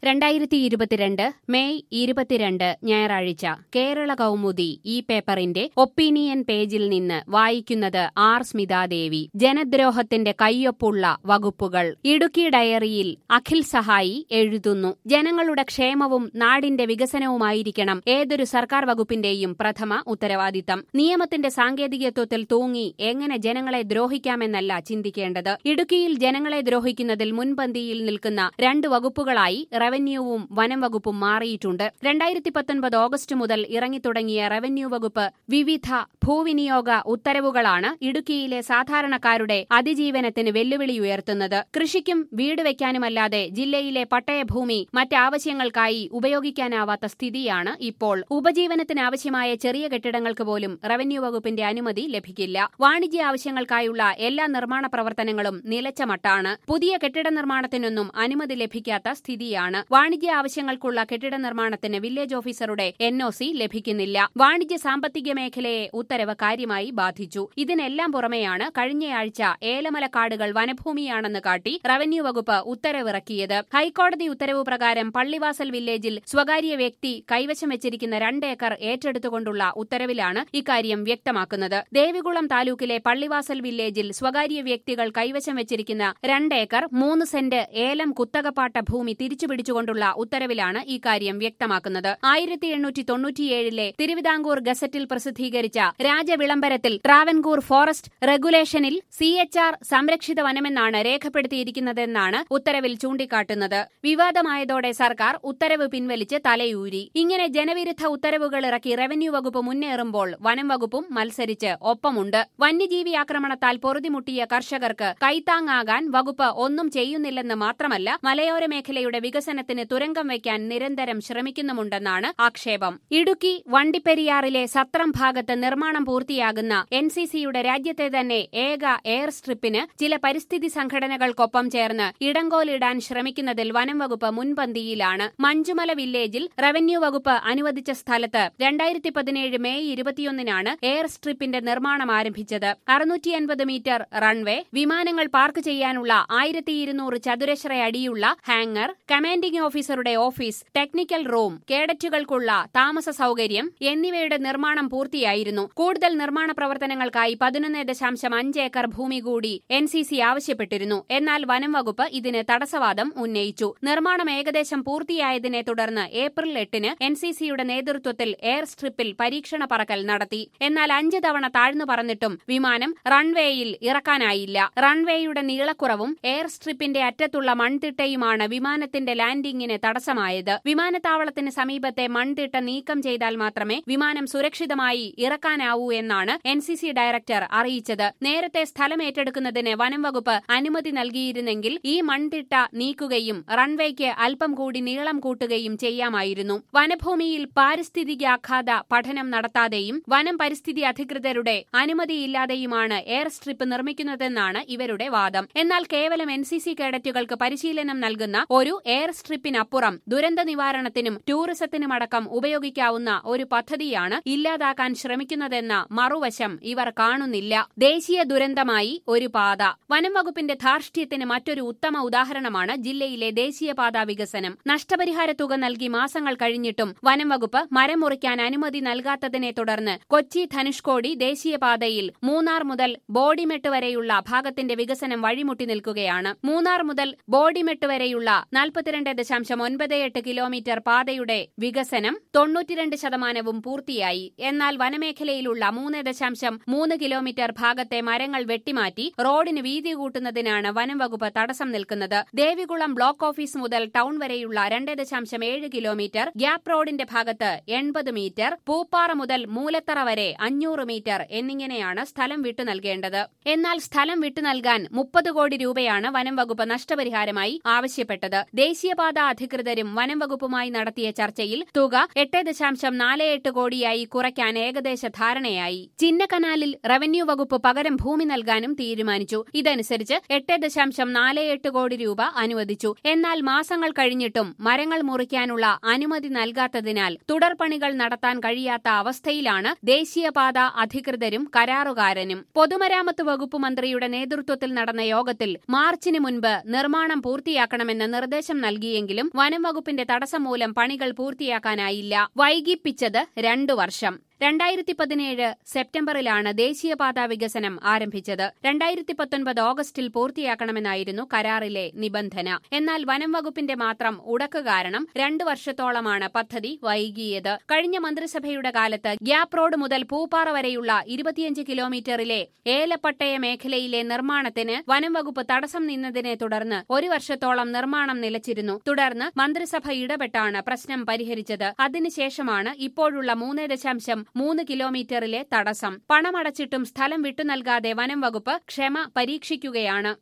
രണ്ടായിരത്തി ഇരുപത്തിരണ്ട് മെയ് ഇരുപത്തിരണ്ട് ഞായറാഴ്ച കേരള കൗമുദി ഈ പേപ്പറിന്റെ ഒപ്പീനിയൻ പേജിൽ നിന്ന് വായിക്കുന്നത് ആർ സ്മിതാദേവി ജനദ്രോഹത്തിന്റെ കയ്യൊപ്പുള്ള വകുപ്പുകൾ ഇടുക്കി ഡയറിയിൽ അഖിൽ സഹായി എഴുതുന്നു ജനങ്ങളുടെ ക്ഷേമവും നാടിന്റെ വികസനവുമായിരിക്കണം ഏതൊരു സർക്കാർ വകുപ്പിന്റെയും പ്രഥമ ഉത്തരവാദിത്തം നിയമത്തിന്റെ സാങ്കേതികത്വത്തിൽ തൂങ്ങി എങ്ങനെ ജനങ്ങളെ ദ്രോഹിക്കാമെന്നല്ല ചിന്തിക്കേണ്ടത് ഇടുക്കിയിൽ ജനങ്ങളെ ദ്രോഹിക്കുന്നതിൽ മുൻപന്തിയിൽ നിൽക്കുന്ന രണ്ട് വകുപ്പുകളായി റവന്യൂവും വനം വകുപ്പും മാറിയിട്ടുണ്ട് രണ്ടായിരത്തി പത്തൊൻപത് ഓഗസ്റ്റ് മുതൽ ഇറങ്ങിത്തുടങ്ങിയ റവന്യൂ വകുപ്പ് വിവിധ ഭൂവിനിയോഗ ഉത്തരവുകളാണ് ഇടുക്കിയിലെ സാധാരണക്കാരുടെ അതിജീവനത്തിന് വെല്ലുവിളി ഉയർത്തുന്നത് കൃഷിക്കും വീട് വയ്ക്കാനുമല്ലാതെ ജില്ലയിലെ പട്ടയഭൂമി മറ്റാവശ്യങ്ങൾക്കായി ഉപയോഗിക്കാനാവാത്ത സ്ഥിതിയാണ് ഇപ്പോൾ ഉപജീവനത്തിന് ആവശ്യമായ ചെറിയ കെട്ടിടങ്ങൾക്ക് പോലും റവന്യൂ വകുപ്പിന്റെ അനുമതി ലഭിക്കില്ല വാണിജ്യ ആവശ്യങ്ങൾക്കായുള്ള എല്ലാ നിർമ്മാണ പ്രവർത്തനങ്ങളും നിലച്ച മട്ടാണ് പുതിയ കെട്ടിട നിർമ്മാണത്തിനൊന്നും അനുമതി ലഭിക്കാത്ത സ്ഥിതിയാണ് വാണിജ്യ ആവശ്യങ്ങൾക്കുള്ള കെട്ടിട നിർമ്മാണത്തിന് വില്ലേജ് ഓഫീസറുടെ എൻ ഒ സി ലഭിക്കുന്നില്ല വാണിജ്യ സാമ്പത്തിക മേഖലയെ ഉത്തരവ് കാര്യമായി ബാധിച്ചു ഇതിനെല്ലാം പുറമെയാണ് കഴിഞ്ഞയാഴ്ച ഏലമല കാടുകൾ വനഭൂമിയാണെന്ന് കാട്ടി റവന്യൂ വകുപ്പ് ഉത്തരവിറക്കിയത് ഹൈക്കോടതി ഉത്തരവ് പ്രകാരം പള്ളിവാസൽ വില്ലേജിൽ സ്വകാര്യ വ്യക്തി കൈവശം വെച്ചിരിക്കുന്ന രണ്ട് ഏക്കർ ഏറ്റെടുത്തുകൊണ്ടുള്ള ഉത്തരവിലാണ് ഇക്കാര്യം വ്യക്തമാക്കുന്നത് ദേവികുളം താലൂക്കിലെ പള്ളിവാസൽ വില്ലേജിൽ സ്വകാര്യ വ്യക്തികൾ കൈവശം വെച്ചിരിക്കുന്ന രണ്ട് ഏക്കർ മൂന്ന് സെന്റ് ഏലം കുത്തകപ്പാട്ട ഭൂമി തിരിച്ചുപിടിച്ചുകൊണ്ടുള്ള ഉത്തരവിലാണ് ഇക്കാര്യം വ്യക്തമാക്കുന്നത് ആയിരത്തി എണ്ണൂറ്റി തൊണ്ണൂറ്റിയേഴിലെ തിരുവിതാംകൂർ ഗസറ്റിൽ പ്രസിദ്ധീകരിച്ച രാജവിളംബരത്തിൽ ട്രാവൻകൂർ ഫോറസ്റ്റ് റെഗുലേഷനിൽ സി എച്ച് ആർ സംരക്ഷിത വനമെന്നാണ് രേഖപ്പെടുത്തിയിരിക്കുന്നതെന്നാണ് ഉത്തരവിൽ ചൂണ്ടിക്കാട്ടുന്നത് വിവാദമായതോടെ സർക്കാർ ഉത്തരവ് പിൻവലിച്ച് തലയൂരി ഇങ്ങനെ ജനവിരുദ്ധ ഉത്തരവുകൾ ഇറക്കി റവന്യൂ വകുപ്പ് മുന്നേറുമ്പോൾ വനം വകുപ്പും മത്സരിച്ച് ഒപ്പമുണ്ട് വന്യജീവി ആക്രമണത്താൽ പൊറുതിമുട്ടിയ കർഷകർക്ക് കൈത്താങ്ങാകാൻ വകുപ്പ് ഒന്നും ചെയ്യുന്നില്ലെന്ന് മാത്രമല്ല മലയോര മേഖലയുടെ വികസനത്തിന് തുരങ്കം വയ്ക്കാൻ നിരന്തരം ശ്രമിക്കുന്നുമുണ്ടെന്നാണ് ആക്ഷേപം ഇടുക്കി വണ്ടിപ്പെരിയാറിലെ സത്രം ഭാഗത്ത് നിർമ്മാണം പൂർത്തിയാകുന്ന എൻ സി സിയുടെ രാജ്യത്തെ തന്നെ ഏക എയർ സ്ട്രിപ്പിന് ചില പരിസ്ഥിതി സംഘടനകൾക്കൊപ്പം ചേർന്ന് ഇടങ്കോലിടാൻ ശ്രമിക്കുന്നതിൽ വനം വകുപ്പ് മുൻപന്തിയിലാണ് മഞ്ചുമല വില്ലേജിൽ റവന്യൂ വകുപ്പ് അനുവദിച്ച സ്ഥലത്ത് രണ്ടായിരത്തി പതിനേഴ് മെയ് ഇരുപത്തിയൊന്നിനാണ് എയർ സ്ട്രിപ്പിന്റെ നിർമ്മാണം ആരംഭിച്ചത് അറുന്നൂറ്റി അൻപത് മീറ്റർ റൺവേ വിമാനങ്ങൾ പാർക്ക് ചെയ്യാനുള്ള ആയിരത്തി ഇരുന്നൂറ് ചതുരശ്ര അടിയുള്ള ഹാങ്ങർ കമാൻഡിംഗ് ഓഫീസറുടെ ഓഫീസ് ടെക്നിക്കൽ റൂം കേഡറ്റുകൾക്കുള്ള താമസ സൗകര്യം എന്നിവയുടെ നിർമ്മാണം പൂർത്തിയായിരുന്നു കൂടുതൽ നിർമ്മാണ പ്രവർത്തനങ്ങൾക്കായി പതിനൊന്ന് ദശാംശം അഞ്ച് ഏക്കർ ഭൂമി കൂടി എൻ സി സി ആവശ്യപ്പെട്ടിരുന്നു എന്നാൽ വനം വകുപ്പ് ഇതിന് തടസ്സവാദം ഉന്നയിച്ചു നിർമ്മാണം ഏകദേശം പൂർത്തിയായതിനെ തുടർന്ന് ഏപ്രിൽ എട്ടിന് എൻ സി സിയുടെ നേതൃത്വത്തിൽ എയർ സ്ട്രിപ്പിൽ പരീക്ഷണ പറക്കൽ നടത്തി എന്നാൽ അഞ്ച് തവണ താഴ്ന്നു പറന്നിട്ടും വിമാനം റൺവേയിൽ ഇറക്കാനായില്ല റൺവേയുടെ നീളക്കുറവും എയർ സ്ട്രിപ്പിന്റെ അറ്റത്തുള്ള മൺതിട്ടയുമാണ് വിമാനത്തിന്റെ ലാൻഡിംഗിന് തടസ്സമായത് വിമാനത്താവളത്തിന് സമീപത്തെ മൺതിട്ട നീക്കം ചെയ്താൽ മാത്രമേ വിമാനം സുരക്ഷിതമായി ഇറക്കാനാവൂ എന്നാണ് എൻ സി സി ഡയറക്ടർ അറിയിച്ചത് നേരത്തെ സ്ഥലം ഏറ്റെടുക്കുന്നതിന് വനം വകുപ്പ് അനുമതി നൽകിയിരുന്നെങ്കിൽ ഈ മൺതിട്ട നീക്കുകയും റൺവേക്ക് അല്പം കൂടി നീളം കൂട്ടുകയും ചെയ്യാമായിരുന്നു വനഭൂമിയിൽ പാരിസ്ഥിതികാഘാത പഠനം നടത്താതെയും വനം പരിസ്ഥിതി അധികൃതരുടെ അനുമതിയില്ലാതെയുമാണ് എയർ സ്ട്രിപ്പ് നിർമ്മിക്കുന്നതെന്നാണ് ഇവരുടെ വാദം എന്നാൽ കേവലം എൻ സി സി കേഡറ്റുകൾക്ക് പരിശീലനം നൽകുന്ന ഒരു എയർ സ്ട്രിപ്പിനപ്പുറം ദുരന്ത നിവാരണത്തിനും ടൂറിസത്തിനുമടക്കം ഉപയോഗിക്കാവുന്ന ഒരു പദ്ധതിയാണ് ഇല്ലാതാക്കാൻ ശ്രമിക്കുന്നതെന്ന മറുവശം ഇവർ കാണുന്നില്ല ദേശീയ ദുരന്തമായി ഒരു പാത വനം വകുപ്പിന്റെ ധാർഷ്ട്യത്തിന് മറ്റൊരു ഉത്തമ ഉദാഹരണമാണ് ജില്ലയിലെ ദേശീയപാത വികസനം നഷ്ടപരിഹാര തുക നൽകി മാസങ്ങൾ കഴിഞ്ഞിട്ടും വനം വകുപ്പ് മരം മുറിക്കാൻ അനുമതി നൽകാത്തതിനെ തുടർന്ന് കൊച്ചി ധനുഷ്കോടി ദേശീയപാതയിൽ മൂന്നാർ മുതൽ ബോഡിമെട്ട് വരെയുള്ള ഭാഗത്തിന്റെ വികസനം വഴിമുട്ടി നിൽക്കുകയാണ് മൂന്നാർ മുതൽ ബോഡിമെട്ട് വരെയുള്ള നാൽപ്പത്തിരണ്ട് ദശാംശം ഒൻപത് എട്ട് കിലോമീറ്റർ പാതയുടെ വികസനം തൊണ്ണൂറ്റിരണ്ട് ശതമാനവും പൂർത്തിയായി എന്നാൽ വനമേഖലയിലുള്ള മൂന്ന് ദശാംശം മൂന്ന് കിലോമീറ്റർ ഭാഗത്തെ മരങ്ങൾ വെട്ടിമാറ്റി റോഡിന് വീതി കൂട്ടുന്നതിനാണ് വനം വകുപ്പ് തടസ്സം നിൽക്കുന്നത് ദേവികുളം ബ്ലോക്ക് ഓഫീസ് മുതൽ ടൗൺ വരെയുള്ള രണ്ട് ദശാംശം ഏഴ് കിലോമീറ്റർ ഗ്യാപ് റോഡിന്റെ ഭാഗത്ത് എൺപത് മീറ്റർ പൂപ്പാറ മുതൽ മൂലത്തറ വരെ അഞ്ഞൂറ് മീറ്റർ എന്നിങ്ങനെയാണ് സ്ഥലം വിട്ടു നൽകേണ്ടത് എന്നാൽ സ്ഥലം വിട്ടു നൽകാൻ മുപ്പത് കോടി രൂപയാണ് വനം വകുപ്പ് നഷ്ടപരിഹാരമായി ആവശ്യപ്പെട്ടത് ദേശീയപാത അധികൃതരും വനം വകുപ്പുമായി നടത്തിയ ചർച്ചയിൽ തുക എട്ട് ദശാംശം നാല് എട്ട് കോടിയായി കുറയ്ക്കാൻ ഏകദേശ ധാരണയായി ചിന്നക്കനാലിൽ റവന്യൂ വകുപ്പ് പകരം ഭൂമി നൽകാനും തീരുമാനിച്ചു ഇതനുസരിച്ച് എട്ട് ദശാംശം നാല് എട്ട് കോടി രൂപ അനുവദിച്ചു എന്നാൽ മാസങ്ങൾ കഴിഞ്ഞിട്ടും മരങ്ങൾ മുറിക്കാനുള്ള അനുമതി നൽകാത്തതിനാൽ തുടർപണികൾ നടത്താൻ കഴിയാത്ത അവസ്ഥയിലാണ് ദേശീയപാത അധികൃതരും കരാറുകാരനും പൊതുമരാമത്ത് വകുപ്പ് മന്ത്രിയുടെ നേതൃത്വത്തിൽ നടന്ന യോഗത്തിൽ മാർച്ചിന് മുൻപ് നിർമ്മാണം പൂർത്തിയാക്കണമെന്ന് നിർദ്ദേശം നൽകി നൽകിയെങ്കിലും വനം വകുപ്പിന്റെ തടസ്സം മൂലം പണികൾ പൂർത്തിയാക്കാനായില്ല വൈകിപ്പിച്ചത് രണ്ടു വർഷം രണ്ടായിരത്തി പതിനേഴ് സെപ്റ്റംബറിലാണ് ദേശീയപാത വികസനം ആരംഭിച്ചത് രണ്ടായിരത്തി പത്തൊൻപത് ഓഗസ്റ്റിൽ പൂർത്തിയാക്കണമെന്നായിരുന്നു കരാറിലെ നിബന്ധന എന്നാൽ വനം വകുപ്പിന്റെ മാത്രം ഉടക്ക് കാരണം രണ്ടു വർഷത്തോളമാണ് പദ്ധതി വൈകിയത് കഴിഞ്ഞ മന്ത്രിസഭയുടെ കാലത്ത് ഗ്യാപ് റോഡ് മുതൽ പൂപ്പാറ വരെയുള്ള ഇരുപത്തിയഞ്ച് കിലോമീറ്ററിലെ ഏലപ്പട്ടയ മേഖലയിലെ നിർമ്മാണത്തിന് വനം വകുപ്പ് തടസ്സം നിന്നതിനെ തുടർന്ന് ഒരു വർഷത്തോളം നിർമ്മാണം നിലച്ചിരുന്നു തുടർന്ന് മന്ത്രിസഭ ഇടപെട്ടാണ് പ്രശ്നം പരിഹരിച്ചത് അതിനുശേഷമാണ് ഇപ്പോഴുള്ള മൂന്ന് ദശാംശം മൂന്ന് കിലോമീറ്ററിലെ തടസ്സം പണമടച്ചിട്ടും സ്ഥലം വിട്ടു നൽകാതെ വനം വകുപ്പ് ക്ഷമ പരീക്ഷിക്കുകയാണ്